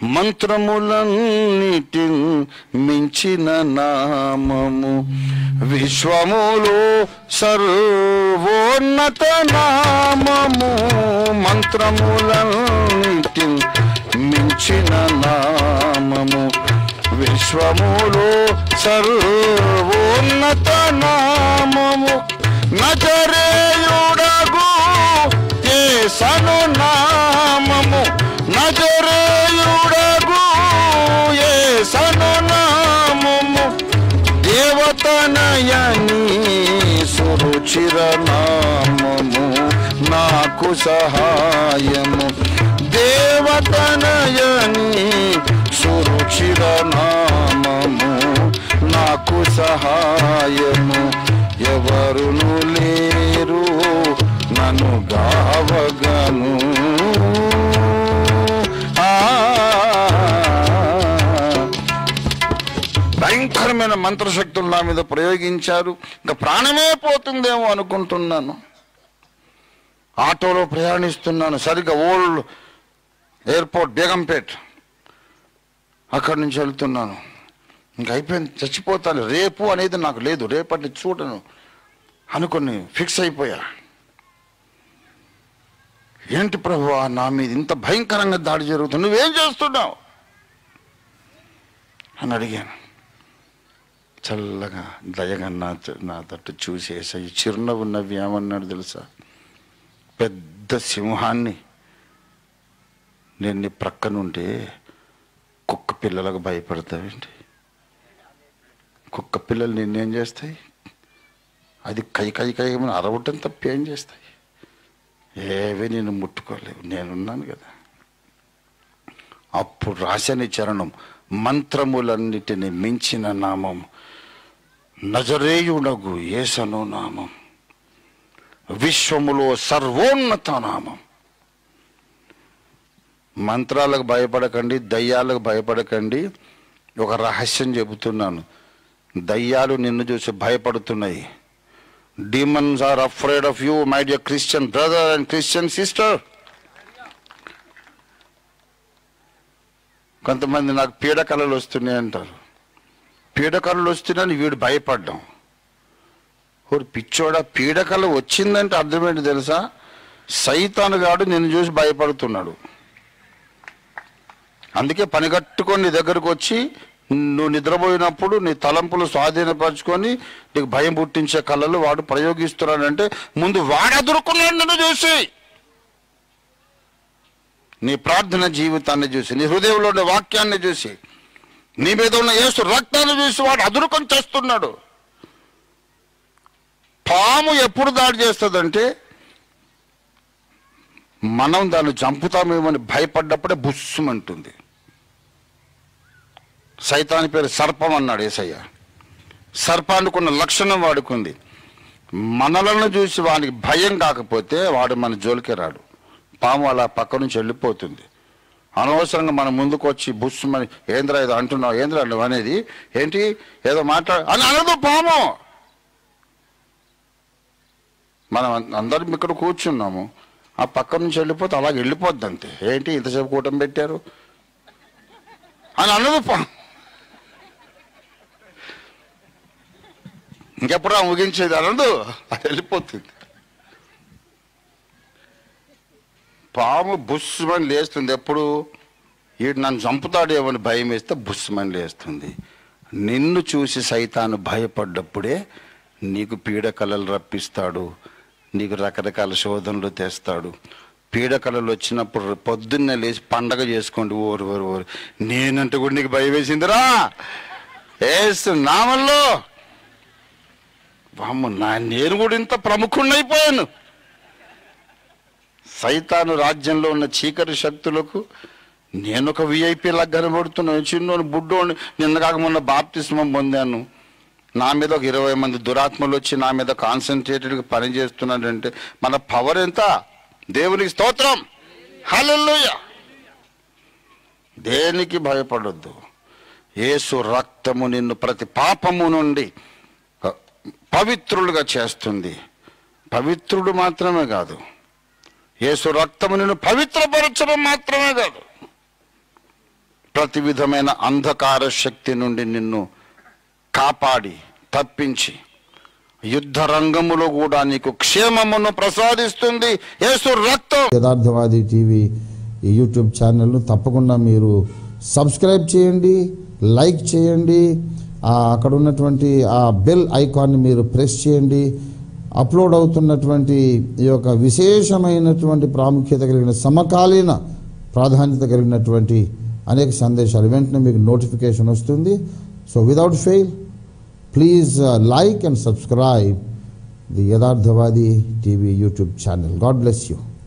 మంత్రములన్నిటి మించిన నామము విశ్వములో సర్వోన్నత నామము మంత్రములన్నిటి మించిన నామము విశ్వములో సర్వోన్నత నామము నజరేయుడగు యేసను నామము నజరేయుడగు యేసను నామము దేవతనయని సురుచిర నామము నాకు సహాయము దేవతనయని సురుచిర నామము నాకు సహాయము ఎవరును లేరు నన్ను గావగను ఆ భయంకరమైన మంత్రశక్తులు నా మీద ప్రయోగించారు ఇంకా ప్రాణమే పోతుందేమో అనుకుంటున్నాను ఆటోలో ప్రయాణిస్తున్నాను సరిగ్గా ఓల్డ్ ఎయిర్పోర్ట్ బేగంపేట్ అక్కడి నుంచి వెళ్తున్నాను ఇంక అయిపోయింది చచ్చిపోతాను రేపు అనేది నాకు లేదు రేపటి చూడను అనుకుని ఫిక్స్ అయిపోయా ఏంటి ప్రభు నా మీద ఇంత భయంకరంగా దాడి జరుగుతుంది నువ్వేం చేస్తున్నావు అని అడిగాను చల్లగా దయగా నా నా తట్టు చూసేసి చిరునవ్వు నవ్వి ఏమన్నాడు తెలుసా పెద్ద సింహాన్ని నేను నీ ప్రక్కనుంటే కుక్క పిల్లలకు భయపడతావేంటి కుక్క పిల్లలు నిన్నేం చేస్తాయి అది కై కై కై అని అరవటం తప్ప ఏం చేస్తాయి ఏవీ నేను ముట్టుకోలేవు నేనున్నాను కదా అప్పుడు రాశని చరణం మంత్రములన్నిటిని మించిన నామం నజరేయుడగు ఏసను నామం విశ్వములో సర్వోన్నత నామం మంత్రాలకు భయపడకండి దయ్యాలకు భయపడకండి ఒక రహస్యం చెబుతున్నాను దయ్యాలు నిన్ను చూసి భయపడుతున్నాయి demons are afraid of you my dear Christian brother and Christian sister కొంతమంది నాకు పీడకలలు వస్తున్నాయి అంటారు పీడకలలు వస్తున్నాయని వీడు భయపడ్డాం ఓరి పిచ్చోడా పీడకల వచ్చిందంటే అర్థమేంటి తెలుసా సైతాను గాడు నిన్ను చూసి భయపడుతున్నాడు అందుకే పనిగట్టుకొని నీ దగ్గరకు వచ్చి నువ్వు నిద్రపోయినప్పుడు నీ తలంపులు స్వాధీనపరచుకొని నీకు భయం పుట్టించే కళలు వాడు ప్రయోగిస్తున్నాడంటే ముందు వాడు ఎదుర్కొన్నాడు నిన్ను చూసి నీ ప్రార్థన జీవితాన్ని చూసి నీ హృదయంలో ఉండే వాక్యాన్ని చూసి నీ మీద ఉన్న యేసు రక్తాన్ని చూసి వాడు అదురుకొని చేస్తున్నాడు పాము ఎప్పుడు దాడి చేస్తుందంటే మనం దాన్ని చంపుతామేమని భయపడ్డప్పుడే బుస్సుమంటుంది సైతాని పేరు సర్పం అన్నాడు ఏసయ్య సర్పానికి ఉన్న లక్షణం వాడుకుంది మనలను చూసి వానికి భయం కాకపోతే వాడు మన జోలికి రాడు పాము అలా పక్క నుంచి వెళ్ళిపోతుంది అనవసరంగా మన ముందుకు వచ్చి బుస్సుమని ఏంద్రా ఏదో అంటున్నావు ఏంద్రా నువ్వు అనేది ఏంటి ఏదో మాట్లాడు అని అనదు పాము మనం అం- అందరం ఇక్కడ కూర్చున్నాము ఆ పక్క నుంచి వెళ్ళిపోతే అలాగే వెళ్ళిపోద్ది అంతే ఏంటి ఇంతసేపు కూటమి పెట్టారు అని అనదు పా ఇంకెప్పుడు ఆ ముగించేది అనదు అది వెళ్ళిపోతుంది పాము బుస్సుమని లేస్తుంది ఎప్పుడు వీడు నన్ను చంపుతాడేమని భయం వేస్తే బుస్సుమని లేస్తుంది నిన్ను చూసి సైతాను భయపడ్డప్పుడే నీకు పీడకలలు రప్పిస్తాడు నీకు రకరకాల శోధనలు తెస్తాడు పీడకలలు వచ్చినప్పుడు పొద్దున్నే లేచి పండగ చేసుకోండి ఓరు ఓరు ఓరు నేనంటే కూడా నీకు భయం వేసిందిరా ఏసు నామల్లో వామ్మ నా నేను కూడా ఇంత ప్రముఖుణ్ణైపోయాను సైతాను రాజ్యంలో ఉన్న చీకటి శక్తులకు నేను ఒక విఐపి లాగా కనబడుతున్నాను చిన్నోని బుడ్డోని నిన్న కాక మొన్న బాప్తిస్మం పొందాను నా మీద ఒక ఇరవై మంది దురాత్మలు వచ్చి నా మీద కాన్సన్ట్రేటెడ్గా పని చేస్తున్నాడంటే మన పవర్ ఎంత దేవునికి స్తోత్రం హల్లెలూయా దేనికి భయపడొద్దు యేసు రక్తము నిన్ను ప్రతి పాపము నుండి ప- పవిత్రులుగా చేస్తుంది పవిత్రుడు మాత్రమే కాదు యేసు రక్తము నిన్ను పవిత్రపరచడం మాత్రమే కాదు ప్రతి విధమైన అంధకార శక్తి నుండి నిన్ను కాపాడి తప్పించి యుద్ధ రంగములో కూడా నీకు క్షేమమును ప్రసాదిస్తుంది యేసు రక్తం యథార్థవాది టీవీ ఈ యూట్యూబ్ ఛానల్ను తప్పకుండా మీరు సబ్స్క్రైబ్ చేయండి లైక్ చేయండి ఆ అక్కడ ఉన్నటువంటి ఆ బెల్ ఐకాన్ని మీరు ప్రెస్ చేయండి అప్లోడ్ అవుతున్నటువంటి ఈ యొక్క విశేషమైనటువంటి ప్రాముఖ్యత కలిగిన సమకాలీన ప్రాధాన్యత కలిగినటువంటి అనేక సందేశాలు వెంటనే మీకు నోటిఫికేషన్ వస్తుంది so without fail please like and subscribe the Yatharthavadi TV YouTube channel God bless you